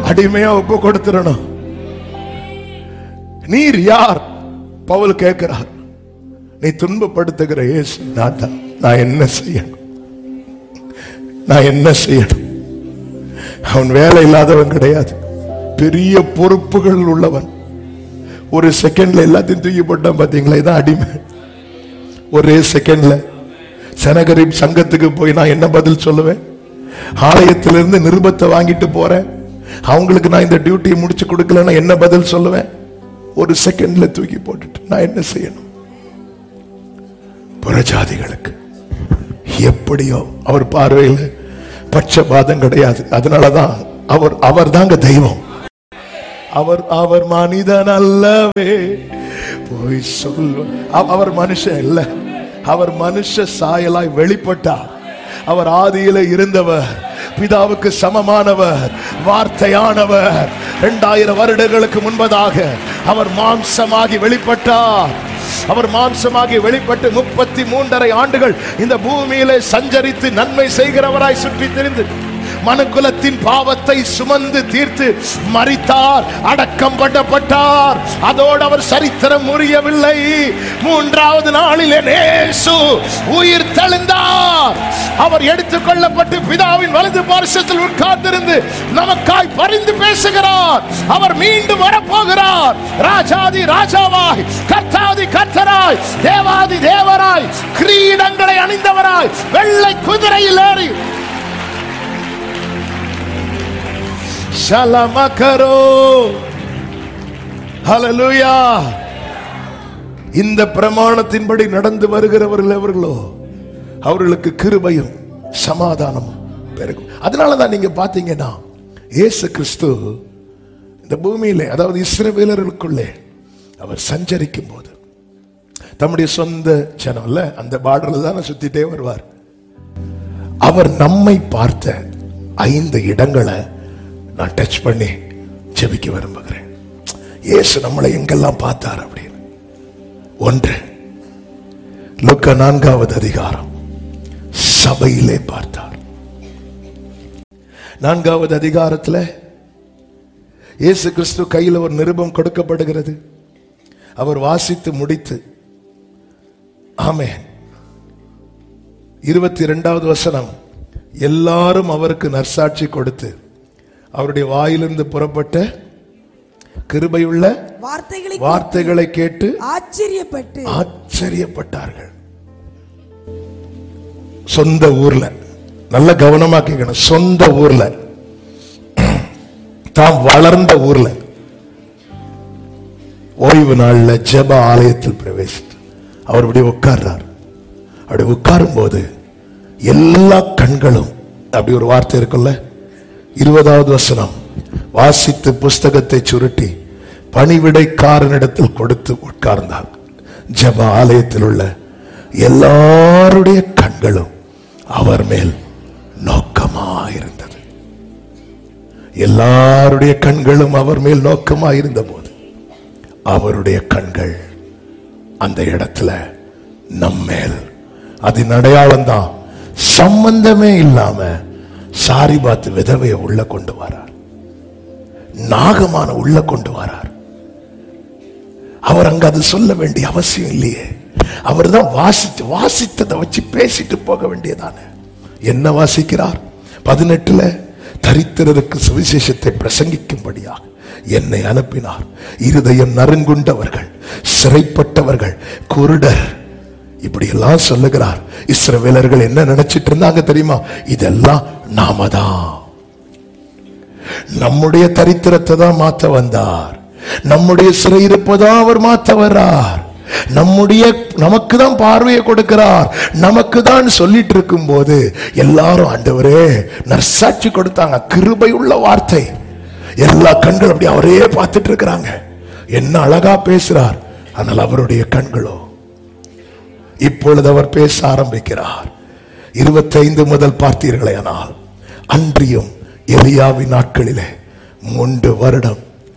அடிமையா ஒப்பு கொடுத்துடணும் நீர் யார் பவுல் கேட்கிறார் நீ துன்பப்படுத்துகிற இயேசு நான் தான் நான் என்ன செய்யணும் நான் என்ன செய்யணும் அவன் வேலை இல்லாதவன் கிடையாது பெரிய பொறுப்புகள் உள்ளவன் ஒரு செகண்ட்ல எல்லாத்தையும் தூக்கி போட்டான் பாத்தீங்களா இதான் அடிமை ஒரே செகண்ட்ல சனகரிப் சங்கத்துக்கு போய் நான் என்ன பதில் சொல்லுவேன் ஆலயத்திலிருந்து நிருபத்தை வாங்கிட்டு போறேன் அவங்களுக்கு நான் இந்த டியூட்டியை முடிச்சு கொடுக்கலன்னா என்ன பதில் சொல்லுவேன் ஒரு செகண்ட்ல தூக்கி போட்டுட்டு நான் என்ன செய்யணும் புறஜாதிகளுக்கு எப்படியோ அவர் பார்வையில் பட்சபாதம் கிடையாது அதனாலதான் அவர் அவர் தாங்க தெய்வம் அவர் அவர் மனிதன் அல்லவே போய் சொல்ல அவ- அவர் மனுஷன் இல்ல அவர் மனுஷ சாயலாய் வெளிப்பட்டார் அவர் ஆதியில இருந்தவர் பிதாவுக்கு சமமானவர் வார்த்தையானவர் இரண்டாயிரம் வருடங்களுக்கு முன்பதாக அவர் மாம்சமாகி வெளிப்பட்டார் அவர் மாம்சமாகி வெளிப்பட்டு முப்பத்தி மூன்றரை ஆண்டுகள் இந்த பூமியிலே சஞ்சரித்து நன்மை செய்கிறவராய் சுற்றி திரிந்து மனுக்குலத்தின் பாவத்தை சுமந்து தீர்த்து மரித்தார் அடக்கம் பண்ணப்பட்டார் அதோடு அவர் சரித்திரம் முறியவில்லை மூன்றாவது நாளிலே நேசு உயிர் தெளிந்தார் அவர் எடுத்துக்கொள்ளப்பட்டு பிதாவின் வலது பார்சத்தில் உட்கார்ந்திருந்து நமக்காய் பரிந்து பேசுகிறார் அவர் மீண்டும் வரப்போகிறார் ராஜாதி ராஜாவாய் கர்த்தாதி கர்த்தராய் தேவாதி தேவராய் கிரீடங்களை அணிந்தவராய் வெள்ளை குதிரையில் ஏறி ஷலமகரோ ஹalleluya இந்த பிரமாணத்தின்படி நடந்து வருகிறவர்கள் எவர்களோ அவர்களுக்கு கிருபையும் சமாதானமும் பெருகும் அதனால தான் நீங்க பாத்தீங்கன்னா இயேசு கிறிஸ்து இந்த பூமியிலே அதாவது இஸ்ரவேலர்களுக்குள்ளே அவர் சஞ்சரிக்கும் போது தம்முடைய சொந்த ஜனம்ல அந்த பார்டர்ல தானே சுத்திட்டே வருவார் அவர் நம்மை பார்த்த ஐந்து இடங்களை நான் டச் பண்ணி ஜெபிக்க விரும்புகிறேன் இயேசு நம்மளை எங்கெல்லாம் பார்த்தார் அப்படின்னு ஒன்று லுக்க நான்காவது அதிகாரம் சபையிலே பார்த்தார் நான்காவது அதிகாரத்தில் இயேசு கிறிஸ்து கையில் ஒரு நிருபம் கொடுக்கப்படுகிறது அவர் வாசித்து முடித்து ஆமென் இருபத்தி இரண்டாவது வசனம் எல்லாரும் அவருக்கு நற்சாட்சி கொடுத்து அவருடைய வாயிலிருந்து புறப்பட்ட கிருபையுள்ள வார்த்தைகளை வார்த்தைகளை கேட்டு ஆச்சரியப்பட்டு ஆச்சரியப்பட்டார்கள் சொந்த ஊர்ல நல்ல கவனமா கேட்கணும் சொந்த ஊர்ல தாம் வளர்ந்த ஊர்ல ஓய்வு நாள்ல ஜெப ஆலயத்தில் பிரவேசித்து அவர் இப்படி உட்கார்றார் அப்படி உட்காரும் போது எல்லா கண்களும் அப்படி ஒரு வார்த்தை இருக்குல்ல இருபதாவது வசனம் வாசித்து புஸ்தகத்தை சுருட்டி பணிவிடைக்காரனிடத்தில் கொடுத்து உட்கார்ந்தார் ஜெப ஆலயத்தில் உள்ள எல்லாருடைய கண்களும் அவர் மேல் நோக்கமாயிருந்தது எல்லாருடைய கண்களும் அவர் மேல் நோக்கமாயிருந்த போது அவருடைய கண்கள் அந்த இடத்துல நம்மேல் அதன் அடையாளம் தான் சம்பந்தமே இல்லாம சாரி பார்த்து விதவைய உள்ள கொண்டு வரார் நாகமான உள்ள கொண்டு வரார் அவர் அங்க அது சொல்ல வேண்டிய அவசியம் இல்லையே அவர் தான் வாசித்து வாசித்ததை வச்சு பேசிட்டு போக வேண்டியதானே என்ன வாசிக்கிறார் பதினெட்டுல தரித்திரருக்கு சுவிசேஷத்தை பிரசங்கிக்கும்படியாக என்னை அனுப்பினார் இருதயம் நறுங்குண்டவர்கள் சிறைப்பட்டவர்கள் குருடர் இப்படி எல்லாம் சொல்லுகிறார் இஸ்ரவேலர்கள் என்ன நினைச்சிட்டு இருந்தாங்க தெரியுமா இதெல்லாம் நாம தான் நம்முடைய தரித்திரத்தை தான் மாத்த வந்தார் நம்முடைய சிறையிருப்பை தான் அவர் மாத்த வர்றார் நம்முடைய நமக்கு தான் பார்வையை கொடுக்கிறார் நமக்கு தான் சொல்லிட்டு இருக்கும் போது எல்லாரும் ஆண்டவரே நர்சாட்சி கொடுத்தாங்க கிருபை உள்ள வார்த்தை எல்லா கண்கள் அப்படி அவரையே பார்த்துட்டு இருக்கிறாங்க என்ன அழகா பேசுறார் ஆனால் அவருடைய கண்களோ இப்பொழுது அவர் பேச ஆரம்பிக்கிறார் இருபத்தைந்து முதல் பார்த்தீர்களே ஆனால் அன்றியும் எலியாவின் நாட்களிலே மூன்று வருடம்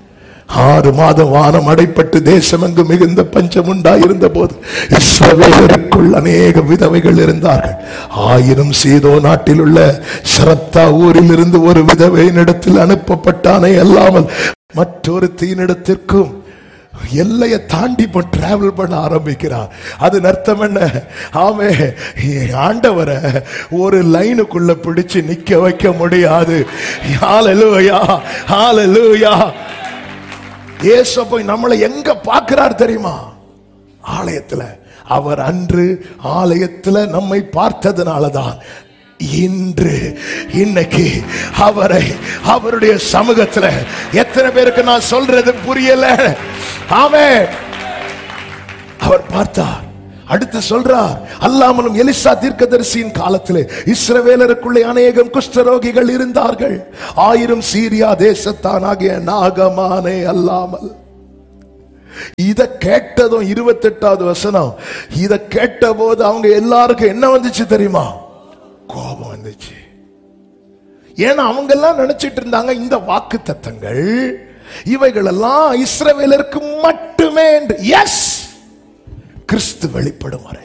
ஆறு மாதம் வானம் அடைப்பட்டு தேசமெங்கு மிகுந்த பஞ்சம் உண்டாயிருந்த போது இஸ்ரவேலருக்குள் அநேக விதவைகள் இருந்தார்கள் ஆயிரம் சீதோ நாட்டில் உள்ள சரத்தா ஊரில் இருந்து ஒரு விதவையினிடத்தில் அனுப்பப்பட்டானே அல்லாமல் மற்றொரு தீனிடத்திற்கும் எல்லையை தாண்டி இப்போ டிராவல் பண்ண ஆரம்பிக்கிறார் அது அர்த்தம் என்ன ஆமே ஆண்டவரை ஒரு லைனுக்குள்ள பிடிச்சு நிக்க வைக்க முடியாது ஹalleluya ஹalleluya இயேசு போய் நம்மளை எங்க பார்க்கிறார் தெரியுமா ஆலயத்துல அவர் அன்று ஆலயத்துல நம்மை பார்த்ததுனாலதான் இன்று இன்னைக்கு அவரை அவருடைய சமூகத்துல எத்தனை பேருக்கு நான் சொல்றது புரியல ஆமே அவர் பார்த்தார் அடுத்து சொல்றார் அல்லாமலும் எலிசா தீர்க்கதரிசியின் காலத்திலே இஸ்ரவேலருக்குள்ளே அநேகம் குஷ்டரோகிகள் இருந்தார்கள் ஆயிரம் சீரியா தேசத்தானாகிய நாகமானே அல்லாமல் இத கேட்டதும் இருபத்தெட்டாவது வசனம் இத கேட்ட போது அவங்க எல்லாருக்கும் என்ன வந்துச்சு தெரியுமா கோபம் வந்துச்சு ஏன்னா அவங்க எல்லாம் நினைச்சிட்டு இருந்தாங்க இந்த வாக்கு தத்தங்கள் இவைகள் எல்லாம் இஸ்ரவேலருக்கு மட்டுமே எஸ் கிறிஸ்து வெளிப்படும் வரை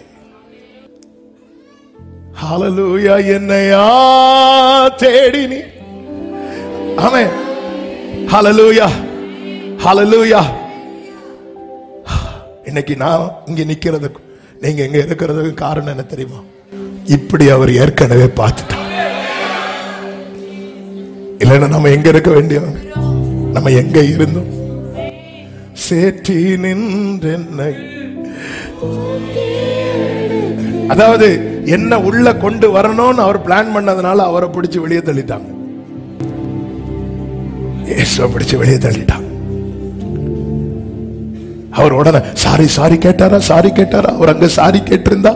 ஹalleluya என்னையா தேடி நீ ஆமென் ஹalleluya ஹalleluya இன்னைக்கு நான் இங்க நிக்கிறதுக்கு நீங்க எங்க இருக்கிறதுக்கு காரணம் என்ன தெரியுமா இப்படி அவர் ஏற்கனவே பார்த்துட்டார் இல்லைன்னா நம்ம எங்க இருக்க வேண்டியவங்க நம்ம எங்க இருந்தோம் சேற்றி நின்றென்னை அதாவது என்ன உள்ள கொண்டு வரணும்னு அவர் பிளான் பண்ணதுனால அவரை பிடிச்சு வெளியே தள்ளிட்டாங்க இயேசுவை பிடிச்சு வெளியே தள்ளிட்டாங்க அவர் உடனே சாரி சாரி கேட்டாரா சாரி கேட்டாரா அவர் அங்க சாரி கேட்டிருந்தா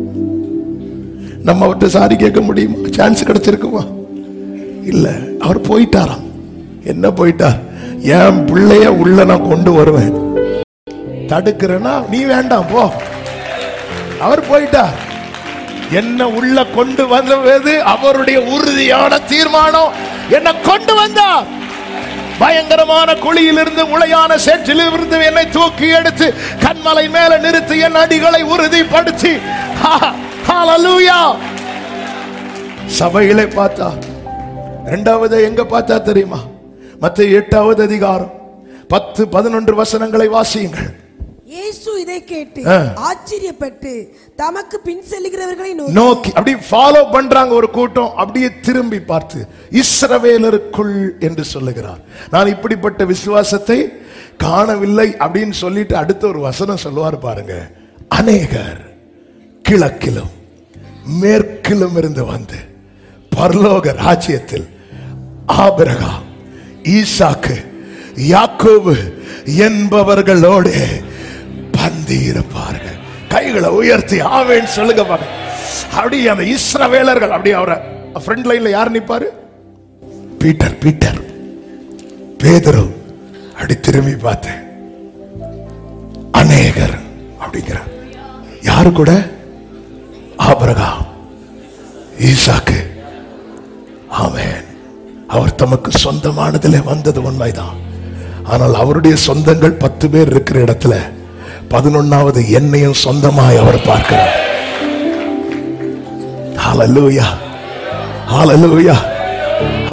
நம்ம அவர்கிட்ட சாரி கேட்க முடியுமா சான்ஸ் கிடைச்சிருக்குமா இல்ல அவர் போயிட்டாராம் என்ன போயிட்டார் என் பிள்ளைய உள்ள நான் கொண்டு வருவேன் தடுக்கிறேன்னா நீ வேண்டாம் போ அவர் போயிட்டார் என்ன உள்ள கொண்டு வந்தது அவருடைய உறுதியான தீர்மானம் என்ன கொண்டு வந்தார் பயங்கரமான குழியிலிருந்து முளையான சேற்றிலிருந்து என்னை தூக்கி எடுத்து கண்மலை மேல நிறுத்தி என் அடிகளை உறுதிப்படுத்தி ஹா, ஹalleluya. சபைகளை பார்த்தா இரண்டாவது எங்க பார்த்தா தெரியுமா மத்த எட்டாவது அதிகாரம் பத்து பதினொன்று வசனங்களை வாசியுங்கள் இயேசு இதை கேட்டு ஆ. ஆச்சரியப்பட்டு தமக்கு பின் செல்லுகிறவர்களை நோக்கி நோக்கி அப்படி ஃபாலோ பண்றாங்க ஒரு கூட்டம் அப்படியே திரும்பி பார்த்து இஸ்ரவேலருக்குள் என்று சொல்லுகிறார் நான் இப்படிப்பட்ட விசுவாசத்தை காணவில்லை அப்படின்னு சொல்லிட்டு அடுத்த ஒரு வசனம் சொல்லுவார் பாருங்க அநேகர் கிழக்கிலும் மேற்கிலும் இருந்து வந்து பரலோக ராஜ்யத்தில் ஆபிரகாம் ஈசாக்கு யாக்கோபு என்பவர்களோடு பந்தி இருப்பார்கள் கைகளை உயர்த்தி ஆவேன்னு சொல்லுங்க பாருங்க அப்படி அந்த இஸ்ரவேலர்கள் அப்படி அவரை ஃப்ரண்ட் லைன்ல யார் நிப்பாரு பீட்டர் பீட்டர் பேதுரு அப்படி திரும்பி பார்த்தேன் அநேகர் அப்படிங்கிறார் யாரு கூட ஆபிரகாம் ஈசாக்கு ஆமென் அவர் தமக்கு சொந்தமானதிலே வந்தது உண்மைதான் ஆனால் அவருடைய சொந்தங்கள் பத்து பேர் இருக்கிற இடத்துல பதினொன்னாவது என்னையும் சொந்தமாய் அவர் பார்க்கிறார் ஹalleluya ஹalleluya